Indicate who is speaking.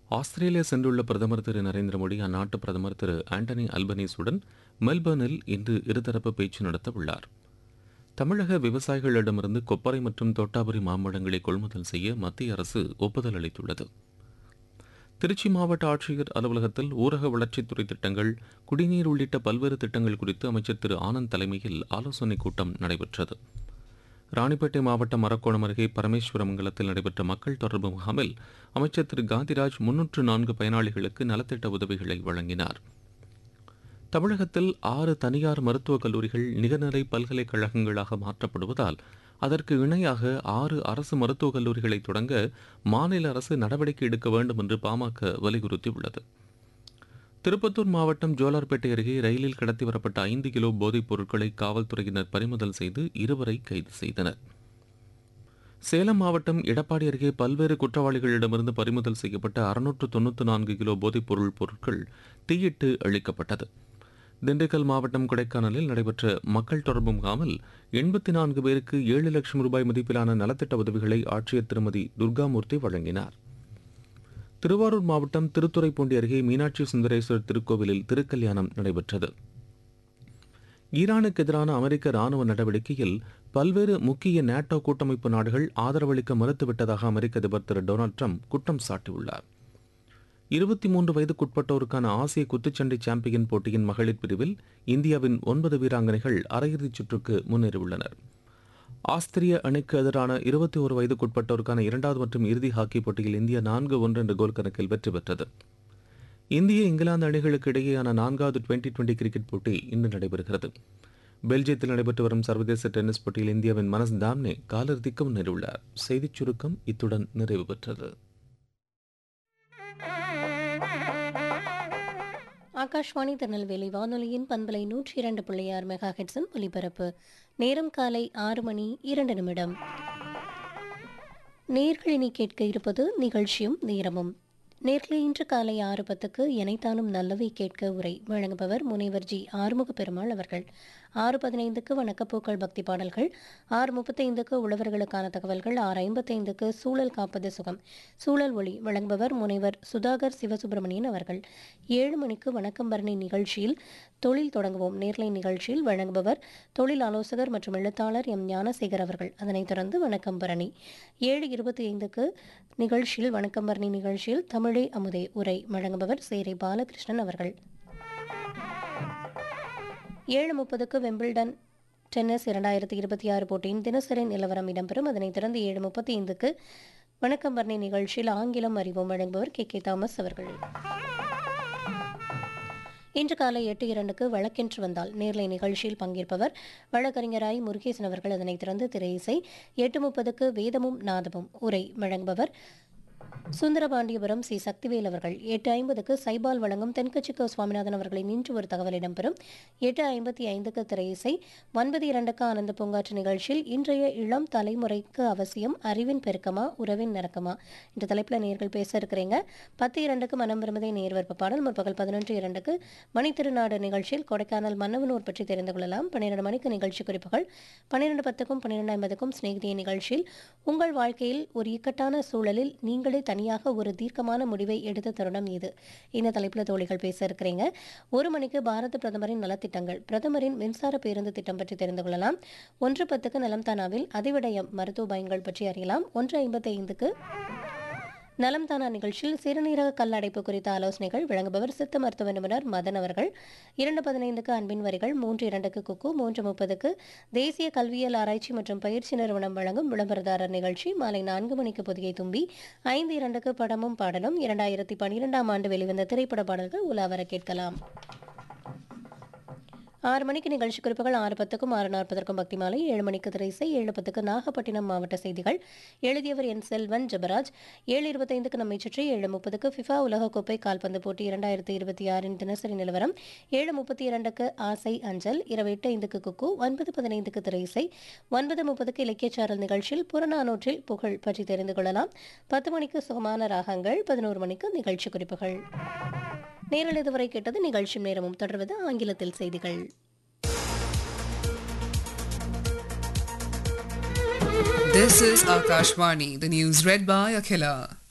Speaker 1: Australia சென்றுள்ள பிரதமர் திரு நரேந்திர மோடி அந்நாட்டு பிரதமர் திரு ஆண்டனி அல்பனீஸுடன் மெல்பர்னில் இன்று இருதரப்பு பேச்சு நடத்த உள்ளார் தமிழக விவசாயிகளிடமிருந்து கொப்பரை மற்றும் தோட்டாபுரி மாம்பழங்களை கொள்முதல் செய்ய மத்திய அரசு ஒப்புதல் அளித்துள்ளது திருச்சி மாவட்ட ஆட்சியர் அலுவலகத்தில் ஊரக வளர்ச்சித்துறை திட்டங்கள் குடிநீர் உள்ளிட்ட பல்வேறு திட்டங்கள் குறித்து அமைச்சர் திரு ஆனந்த் தலைமையில் ஆலோசனைக் கூட்டம் நடைபெற்றது ராணிப்பேட்டை மாவட்டம் மரக்கோணம் அருகே பரமேஸ்வரமங்கலத்தில் நடைபெற்ற மக்கள் தொடர்பு முகாமில் அமைச்சர் திரு காந்திராஜ் முன்னூற்று நான்கு பயனாளிகளுக்கு நலத்திட்ட உதவிகளை வழங்கினார் தமிழகத்தில் ஆறு தனியார் மருத்துவக் கல்லூரிகள் நிகர்நிலை பல்கலைக்கழகங்களாக மாற்றப்படுவதால் அதற்கு இணையாக ஆறு அரசு மருத்துவக் கல்லூரிகளை தொடங்க மாநில அரசு நடவடிக்கை எடுக்க வேண்டும் என்று பாமக வலியுறுத்தியுள்ளது திருப்பத்தூர் மாவட்டம் ஜோலார்பேட்டை அருகே ரயிலில் கடத்தி வரப்பட்ட ஐந்து கிலோ போதைப் பொருட்களை காவல்துறையினர் பறிமுதல் செய்து இருவரை கைது செய்தனர் சேலம் மாவட்டம் எடப்பாடி அருகே பல்வேறு குற்றவாளிகளிடமிருந்து பறிமுதல் செய்யப்பட்ட அறுநூற்று தொன்னூற்று நான்கு கிலோ போதைப் பொருள் பொருட்கள் தீயிட்டு அளிக்கப்பட்டது திண்டுக்கல் மாவட்டம் கொடைக்கானலில் நடைபெற்ற மக்கள் தொடர்பு முகாமில் எண்பத்தி நான்கு பேருக்கு ஏழு லட்சம் ரூபாய் மதிப்பிலான நலத்திட்ட உதவிகளை ஆட்சியர் திருமதி துர்காமூர்த்தி வழங்கினார் திருவாரூர் மாவட்டம் திருத்துறைப்பூண்டி அருகே மீனாட்சி சுந்தரேஸ்வரர் திருக்கோவிலில் திருக்கல்யாணம் நடைபெற்றது ஈரானுக்கு எதிரான அமெரிக்க ராணுவ நடவடிக்கையில் பல்வேறு முக்கிய நேட்டோ கூட்டமைப்பு நாடுகள் ஆதரவளிக்க மறுத்துவிட்டதாக அமெரிக்க அதிபர் திரு டொனால்டு ட்ரம்ப் குற்றம் சாட்டியுள்ளார் இருபத்தி மூன்று வயதுக்குட்பட்டோருக்கான ஆசிய குத்துச்சண்டை சாம்பியன் போட்டியின் மகளிர் பிரிவில் இந்தியாவின் ஒன்பது வீராங்கனைகள் அரையிறுதிச் சுற்றுக்கு முன்னேறியுள்ளனர் ஆஸ்திரிய அணிக்கு எதிரான இருபத்தி ஒரு வயதுக்குட்பட்டோருக்கான இரண்டாவது மற்றும் இறுதி ஹாக்கி போட்டியில் இந்தியா நான்கு ஒன்று என்ற கோல் கணக்கில் வெற்றி பெற்றது இந்திய இங்கிலாந்து அணிகளுக்கு இடையேயான நான்காவது டுவெண்டி டுவெண்டி கிரிக்கெட் போட்டி இன்று நடைபெறுகிறது பெல்ஜியத்தில் நடைபெற்று வரும் சர்வதேச டென்னிஸ் போட்டியில் இந்தியாவின் மனஸ் தாம்னே காலிறுதிக்கு முன்னேறியுள்ளார் செய்திச் சுருக்கம் இத்துடன் நிறைவு பெற்றது
Speaker 2: ஆகாஷ்வாணி திருநெல்வேலி வானொலியின் பண்பலை நூற்றி இரண்டு பிள்ளையார் மெகா ஹெட்ஸின் ஒலிபரப்பு நேரம் காலை ஆறு மணி இரண்டு நிமிடம் நேர்களினி கேட்க இருப்பது நிகழ்ச்சியும் நேரமும் நேர்களை இன்று காலை ஆறு பத்துக்கு எனைத்தானும் நல்லவை கேட்க உரை வழங்குபவர் முனைவர் ஜி ஆறுமுக பெருமாள் அவர்கள் ஆறு பதினைந்துக்கு வணக்கப்பூக்கள் பக்தி பாடல்கள் ஆறு முப்பத்தைந்துக்கு உழவர்களுக்கான தகவல்கள் ஆறு ஐம்பத்தைந்துக்கு சூழல் காப்பது சுகம் சூழல் ஒளி வழங்குபவர் முனைவர் சுதாகர் சிவசுப்பிரமணியன் அவர்கள் ஏழு மணிக்கு வணக்கம் பரணி நிகழ்ச்சியில் தொழில் தொடங்குவோம் நேர்லை நிகழ்ச்சியில் வழங்குபவர் தொழில் ஆலோசகர் மற்றும் எழுத்தாளர் எம் ஞானசேகர் அவர்கள் அதனைத் தொடர்ந்து வணக்கம் பரணி ஏழு இருபத்தி ஐந்துக்கு நிகழ்ச்சியில் வணக்கம் பரணி நிகழ்ச்சியில் தமிழே அமுதே உரை வழங்குபவர் சேரை பாலகிருஷ்ணன் அவர்கள் ஏழு முப்பதுக்கு வெம்பிள்டன் டென்னிஸ் இரண்டாயிரத்தி இருபத்தி ஆறு போட்டியின் தினசரி நிலவரம் இடம்பெறும் அதனைத் தொடர்ந்து ஏழு முப்பத்தி ஐந்துக்கு வணக்கம் வர்ணை நிகழ்ச்சியில் ஆங்கிலம் அறிவோம் வழங்குபவர் கே கே தாமஸ் அவர்கள் இன்று காலை எட்டு இரண்டுக்கு வழக்கென்று வந்தால் நேர்லை நிகழ்ச்சியில் பங்கேற்பவர் வழக்கறிஞராய் முருகேசன் அவர்கள் அதனைத் தொடர்ந்து திரை இசை எட்டு முப்பதுக்கு வேதமும் நாதமும் உரை வழங்குபவர் சுந்தரபாண்டியபுரம் சி சக்திவேல் அவர்கள் எட்டு ஐம்பதுக்கு சைபால் வழங்கும் தென்கட்சிக்கோ சுவாமிநாதன் அவர்களின் இன்று ஒரு தகவல் இடம்பெறும் எட்டு ஐம்பத்தி ஐந்துக்கு திரையிசை ஒன்பது இரண்டுக்கு ஆனந்த பூங்காற்று நிகழ்ச்சியில் இன்றைய இளம் தலைமுறைக்கு அவசியம் அறிவின் பெருக்கமா உறவின் நரக்கமா என்ற தலைப்பில் நேர்கள் பேச இருக்கிறீங்க பத்து இரண்டுக்கு மனம் விரும்பதை நேர்வற்ப பாடல் முற்பகல் பதினொன்று இரண்டுக்கு மணித்திருநாடு நிகழ்ச்சியில் கொடைக்கானல் மன்னவனூர் பற்றி தெரிந்து கொள்ளலாம் பன்னிரண்டு மணிக்கு நிகழ்ச்சி குறிப்புகள் பன்னிரண்டு பத்துக்கும் பன்னிரெண்டு ஐம்பதுக்கும் சிநேகிதிய நிகழ்ச்சியில் உங்கள் வாழ்க்கையில் ஒரு இக்கட்டான சூழலில் நீங்களே தனியாக ஒரு தீர்க்கமான முடிவை எடுத்த தருணம் இது இந்த தலைப்பில் தோழிகள் பேச இருக்கிறீங்க ஒரு மணிக்கு பாரத பிரதமரின் நலத்திட்டங்கள் பிரதமரின் மின்சார பேருந்து திட்டம் பற்றி தெரிந்து கொள்ளலாம் ஒன்று பத்துக்கு நலம் தானாவில் அதிவிடயம் மருத்துவ பயன்கள் பற்றி அறியலாம் ஒன்று ஐம்பத்தி ஐந்துக்கு நலம் தானா நிகழ்ச்சியில் சிறுநீரக கல் அடைப்பு குறித்த ஆலோசனைகள் வழங்குபவர் சித்த மருத்துவ நிபுணர் மதன் அவர்கள் இரண்டு பதினைந்துக்கு அன்பின் வரிகள் மூன்று இரண்டுக்கு குக்கு மூன்று முப்பதுக்கு தேசிய கல்வியியல் ஆராய்ச்சி மற்றும் பயிற்சி நிறுவனம் வழங்கும் விளம்பரதாரர் நிகழ்ச்சி மாலை நான்கு மணிக்கு புதிய தும்பி ஐந்து இரண்டுக்கு படமும் பாடலும் இரண்டாயிரத்தி பன்னிரெண்டாம் ஆண்டு வெளிவந்த திரைப்பட பாடல்கள் உலாவர கேட்கலாம் ஆறு மணிக்கு நிகழ்ச்சி குறிப்புகள் ஆறு பத்துக்கும் ஆறு நாற்பதற்கும் பக்தி மாலை ஏழு மணிக்கு திரைசை ஏழு பத்துக்கு நாகப்பட்டினம் மாவட்ட செய்திகள் எழுதியவர் என் செல்வன் ஜபராஜ் ஏழு இருபத்தைந்துக்கு நம்மை சுற்றி ஏழு முப்பதுக்கு ஃபிஃபா உலகக்கோப்பை கால்பந்து போட்டி இரண்டாயிரத்தி இருபத்தி ஆறின் தினசரி நிலவரம் ஏழு முப்பத்தி இரண்டுக்கு ஆசை அஞ்சல் இரவு எட்டு ஐந்துக்கு குக்கு ஒன்பது பதினைந்துக்கு திரைசை ஒன்பது முப்பதுக்கு இலக்கியச்சாரல் நிகழ்ச்சியில் புறநானூற்றில் புகழ் பற்றி தெரிந்து கொள்ளலாம் பத்து மணிக்கு சுகமான ராகங்கள் பதினோரு மணிக்கு நிகழ்ச்சி குறிப்புகள் நேரில் இதுவரை கேட்டது நிகழ்ச்சி நேரமும் தொடர்வது ஆங்கிலத்தில் செய்திகள்
Speaker 3: This is Akashvani, the news read by Akhila.